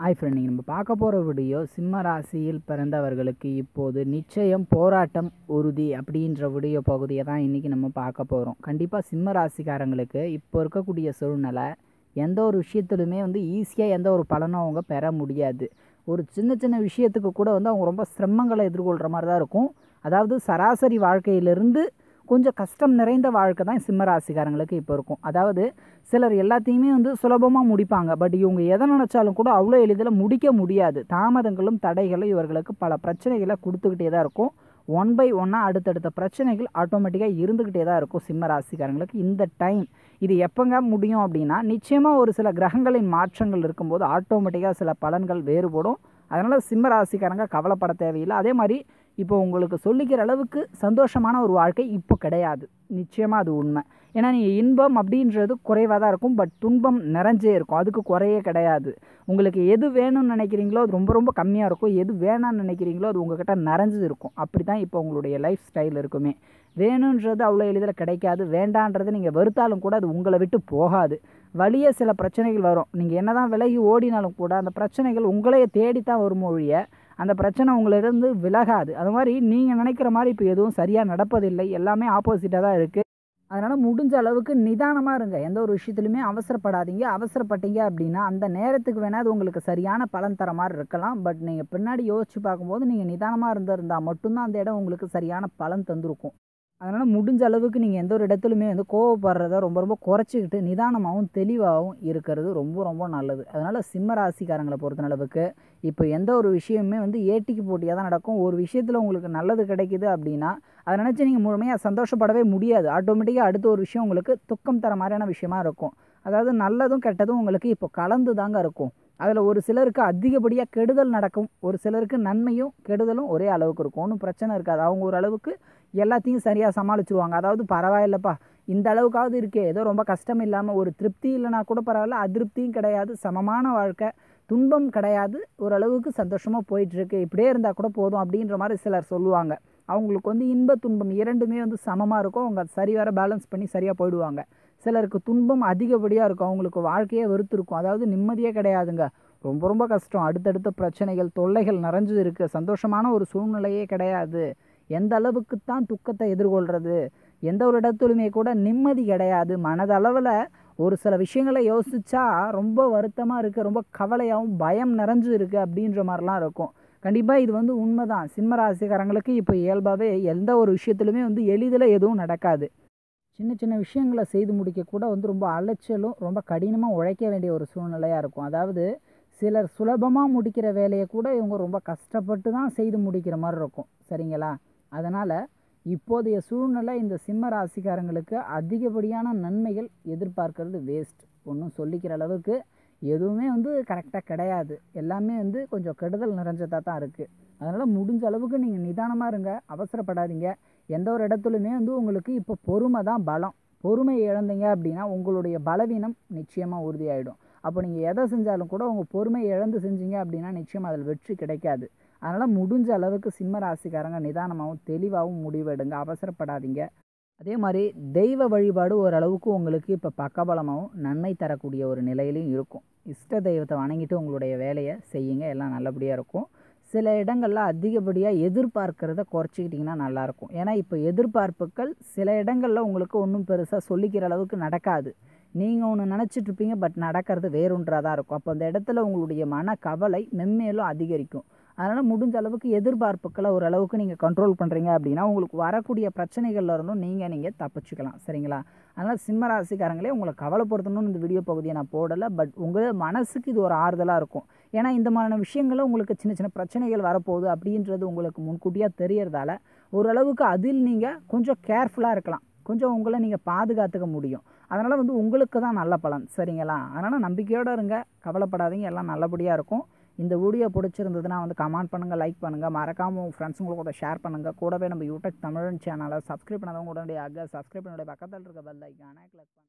hi friend நீங்கள் நம்ம பார்க்க போகிற வீடியோ சிம்ம ராசியில் பிறந்தவர்களுக்கு இப்போது நிச்சயம் போராட்டம் உறுதி அப்படின்ற வீடியோ பகுதியை தான் இன்றைக்கி நம்ம பார்க்க போகிறோம் கண்டிப்பாக சிம்ம ராசிக்காரங்களுக்கு இப்போ இருக்கக்கூடிய சூழ்நிலை எந்த ஒரு விஷயத்துலையுமே வந்து ஈஸியாக எந்த ஒரு பலனும் அவங்க பெற முடியாது ஒரு சின்ன சின்ன விஷயத்துக்கு கூட வந்து அவங்க ரொம்ப சிரமங்களை எதிர்கொள்கிற மாதிரி தான் இருக்கும் அதாவது சராசரி வாழ்க்கையிலிருந்து கொஞ்சம் கஷ்டம் நிறைந்த வாழ்க்கை தான் சிம்ம ராசிக்காரங்களுக்கு இப்போ இருக்கும் அதாவது சிலர் எல்லாத்தையுமே வந்து சுலபமாக முடிப்பாங்க பட் இவங்க எதை நினச்சாலும் கூட அவ்வளோ எளிதில் முடிக்க முடியாது தாமதங்களும் தடைகளும் இவர்களுக்கு பல பிரச்சனைகளை கொடுத்துக்கிட்டே தான் இருக்கும் ஒன் பை ஒன்னாக அடுத்தடுத்த பிரச்சனைகள் ஆட்டோமேட்டிக்காக இருந்துக்கிட்டே தான் இருக்கும் சிம்ம ராசிக்காரங்களுக்கு இந்த டைம் இது எப்போங்க முடியும் அப்படின்னா நிச்சயமாக ஒரு சில கிரகங்களின் மாற்றங்கள் இருக்கும்போது ஆட்டோமேட்டிக்காக சில பலன்கள் வேறுபடும் அதனால் சிம்ம ராசிக்காரங்க கவலைப்பட தேவையில்லை அதே மாதிரி இப்போ உங்களுக்கு சொல்லிக்கிற அளவுக்கு சந்தோஷமான ஒரு வாழ்க்கை இப்போ கிடையாது நிச்சயமாக அது உண்மை ஏன்னா நீங்கள் இன்பம் அப்படின்றது குறைவாக தான் இருக்கும் பட் துன்பம் நிறைஞ்சே இருக்கும் அதுக்கு குறையே கிடையாது உங்களுக்கு எது வேணும்னு நினைக்கிறீங்களோ அது ரொம்ப ரொம்ப கம்மியாக இருக்கும் எது வேணாம்னு நினைக்கிறீங்களோ அது உங்ககிட்ட நிறைஞ்சு இருக்கும் அப்படி தான் இப்போ உங்களுடைய லைஃப் ஸ்டைல் இருக்குமே வேணுன்றது அவ்வளோ எளிதில் கிடைக்காது வேண்டான்றது நீங்கள் வெறுத்தாலும் கூட அது உங்களை விட்டு போகாது வழியே சில பிரச்சனைகள் வரும் நீங்கள் என்ன தான் விலகி ஓடினாலும் கூட அந்த பிரச்சனைகள் உங்களையே தேடித்தான் வரும் ஒழிய அந்த பிரச்சனை உங்களிடம் விலகாது அது மாதிரி நீங்கள் நினைக்கிற மாதிரி இப்போ எதுவும் சரியாக நடப்பதில்லை எல்லாமே ஆப்போசிட்டாக தான் இருக்குது அதனால் முடிஞ்ச அளவுக்கு நிதானமாக இருங்க எந்த ஒரு விஷயத்துலையுமே அவசரப்படாதீங்க அவசரப்பட்டீங்க அப்படின்னா அந்த நேரத்துக்கு வேணால் அது உங்களுக்கு சரியான பலன் தர மாதிரி இருக்கலாம் பட் நீங்கள் பின்னாடி யோசித்து பார்க்கும்போது நீங்கள் நிதானமாக இருந்திருந்தால் மட்டும்தான் அந்த இடம் உங்களுக்கு சரியான பலன் தந்திருக்கும் அதனால் முடிஞ்ச அளவுக்கு நீங்கள் எந்த ஒரு இடத்துலையுமே வந்து கோவப்படுறத ரொம்ப ரொம்ப குறைச்சிக்கிட்டு நிதானமாகவும் தெளிவாகவும் இருக்கிறது ரொம்ப ரொம்ப நல்லது அதனால் சிம்ம ராசிக்காரங்களை பொறுத்த அளவுக்கு இப்போ எந்த ஒரு விஷயமுமே வந்து ஏட்டிக்கு போட்டியாக தான் நடக்கும் ஒரு விஷயத்தில் உங்களுக்கு நல்லது கிடைக்குது அப்படின்னா அதை நினச்சி நீங்கள் முழுமையாக சந்தோஷப்படவே முடியாது ஆட்டோமேட்டிக்காக அடுத்த ஒரு விஷயம் உங்களுக்கு துக்கம் தர மாதிரியான விஷயமா இருக்கும் அதாவது நல்லதும் கெட்டதும் உங்களுக்கு இப்போ கலந்து தாங்க இருக்கும் அதில் ஒரு சிலருக்கு அதிகப்படியாக கெடுதல் நடக்கும் ஒரு சிலருக்கு நன்மையும் கெடுதலும் ஒரே அளவுக்கு இருக்கும் ஒன்றும் பிரச்சனை இருக்காது அவங்க ஒரு அளவுக்கு எல்லாத்தையும் சரியாக சமாளிச்சுருவாங்க அதாவது பரவாயில்லப்பா இந்த அளவுக்காவது இருக்கே ஏதோ ரொம்ப கஷ்டம் இல்லாமல் ஒரு திருப்தி இல்லைனா கூட பரவாயில்ல அதிருப்தியும் கிடையாது சமமான வாழ்க்கை துன்பம் கிடையாது ஓரளவுக்கு சந்தோஷமாக போயிட்டுருக்கு இப்படியே இருந்தால் கூட போதும் அப்படின்ற மாதிரி சிலர் சொல்லுவாங்க அவங்களுக்கு வந்து இன்ப துன்பம் இரண்டுமே வந்து சமமாக இருக்கும் அவங்க சரி வர பேலன்ஸ் பண்ணி சரியாக போயிடுவாங்க சிலருக்கு துன்பம் அதிகப்படியாக இருக்கும் அவங்களுக்கு வாழ்க்கையே வெறுத்திருக்கும் அதாவது நிம்மதியே கிடையாதுங்க ரொம்ப ரொம்ப கஷ்டம் அடுத்தடுத்த பிரச்சனைகள் தொல்லைகள் நிறைஞ்சு இருக்குது சந்தோஷமான ஒரு சூழ்நிலையே கிடையாது எந்த அளவுக்கு தான் துக்கத்தை எதிர்கொள்கிறது எந்த ஒரு இடத்துலையுமே கூட நிம்மதி கிடையாது மனதளவில் ஒரு சில விஷயங்களை யோசித்தா ரொம்ப வருத்தமாக இருக்குது ரொம்ப கவலையாகவும் பயம் நிறைஞ்சு இருக்குது அப்படின்ற மாதிரிலாம் இருக்கும் கண்டிப்பாக இது வந்து உண்மை தான் சிம்ம ராசிக்காரங்களுக்கு இப்போ இயல்பாகவே எந்த ஒரு விஷயத்துலையுமே வந்து எளிதில் எதுவும் நடக்காது சின்ன சின்ன விஷயங்களை செய்து முடிக்க கூட வந்து ரொம்ப அலைச்சலும் ரொம்ப கடினமாக உழைக்க வேண்டிய ஒரு சூழ்நிலையாக இருக்கும் அதாவது சிலர் சுலபமாக முடிக்கிற வேலையை கூட இவங்க ரொம்ப கஷ்டப்பட்டு தான் செய்து முடிக்கிற மாதிரி இருக்கும் சரிங்களா அதனால் இப்போதைய சூழ்நிலை இந்த சிம்ம ராசிக்காரங்களுக்கு அதிகப்படியான நன்மைகள் எதிர்பார்க்கறது வேஸ்ட் ஒன்றும் சொல்லிக்கிற அளவுக்கு எதுவுமே வந்து கரெக்டாக கிடையாது எல்லாமே வந்து கொஞ்சம் கெடுதல் நிறைஞ்சதாக தான் இருக்குது அதனால் முடிஞ்ச அளவுக்கு நீங்கள் நிதானமாக இருங்க அவசரப்படாதீங்க எந்த ஒரு இடத்துலையுமே வந்து உங்களுக்கு இப்போ பொறுமை தான் பலம் பொறுமை இழந்தீங்க அப்படின்னா உங்களுடைய பலவீனம் நிச்சயமாக உறுதியாயிடும் அப்போ நீங்கள் எதை செஞ்சாலும் கூட உங்கள் பொறுமை இழந்து செஞ்சீங்க அப்படின்னா நிச்சயம் அதில் வெற்றி கிடைக்காது அதனால் முடிஞ்ச அளவுக்கு சிம்ம ராசிக்காரங்க நிதானமாகவும் தெளிவாகவும் முடிவெடுங்க அவசரப்படாதீங்க அதே மாதிரி தெய்வ வழிபாடு ஓரளவுக்கு உங்களுக்கு இப்போ பக்கபலமாகவும் நன்மை தரக்கூடிய ஒரு நிலையிலையும் இருக்கும் இஷ்ட தெய்வத்தை வணங்கிட்டு உங்களுடைய வேலையை செய்யுங்க எல்லாம் நல்லபடியாக இருக்கும் சில இடங்களில் அதிகப்படியாக எதிர்பார்க்கிறத குறைச்சிக்கிட்டிங்கன்னா நல்லாயிருக்கும் ஏன்னா இப்போ எதிர்பார்ப்புகள் சில இடங்களில் உங்களுக்கு ஒன்றும் பெருசாக சொல்லிக்கிற அளவுக்கு நடக்காது நீங்கள் ஒன்று நினச்சிட்ருப்பீங்க பட் நடக்கிறது வேறொன்றாக தான் இருக்கும் அப்போ அந்த இடத்துல உங்களுடைய மன கவலை மென்மேலும் அதிகரிக்கும் அதனால் முடிஞ்ச அளவுக்கு எதிர்பார்ப்புக்களை ஓரளவுக்கு நீங்கள் கண்ட்ரோல் பண்ணுறீங்க அப்படின்னா உங்களுக்கு வரக்கூடிய பிரச்சனைகள்ல இருந்தும் நீங்கள் நீங்கள் தப்பிச்சுக்கலாம் சரிங்களா அதனால் சிம்ம ராசிக்காரங்களே உங்களை கவலைப்படுத்தணும்னு இந்த வீடியோ பகுதியை நான் போடலை பட் உங்கள் மனசுக்கு இது ஒரு ஆறுதலாக இருக்கும் ஏன்னா இந்த மாதிரியான விஷயங்களும் உங்களுக்கு சின்ன சின்ன பிரச்சனைகள் வரப்போகுது அப்படின்றது உங்களுக்கு முன்கூட்டியாக தெரியறதால ஓரளவுக்கு அதில் நீங்கள் கொஞ்சம் கேர்ஃபுல்லாக இருக்கலாம் கொஞ்சம் உங்களை நீங்கள் பாதுகாத்துக்க முடியும் அதனால் வந்து உங்களுக்கு தான் நல்ல பலன் சரிங்களா அதனால் நம்பிக்கையோடு இருங்க கவலைப்படாதீங்க எல்லாம் நல்லபடியாக இருக்கும் இந்த வீடியோ பிடிச்சிருந்ததுன்னா வந்து கமெண்ட் பண்ணுங்கள் லைக் பண்ணுங்கள் மறக்காமல் உங்கள் ஃப்ரெண்ட்ஸுங்களுக்கு கூட ஷேர் பண்ணுங்கள் கூடவே நம்ம யூடியூப் தமிழன் சேனலை சப்ஸ்கிரைப் பண்ணாதவங்க உடனடியாக சப்ஸ்கிரைப் பண்ணுடைய பக்கத்தில் இருக்க பெல் ஐக்கானை கிளிக் பண்ணுங்கள்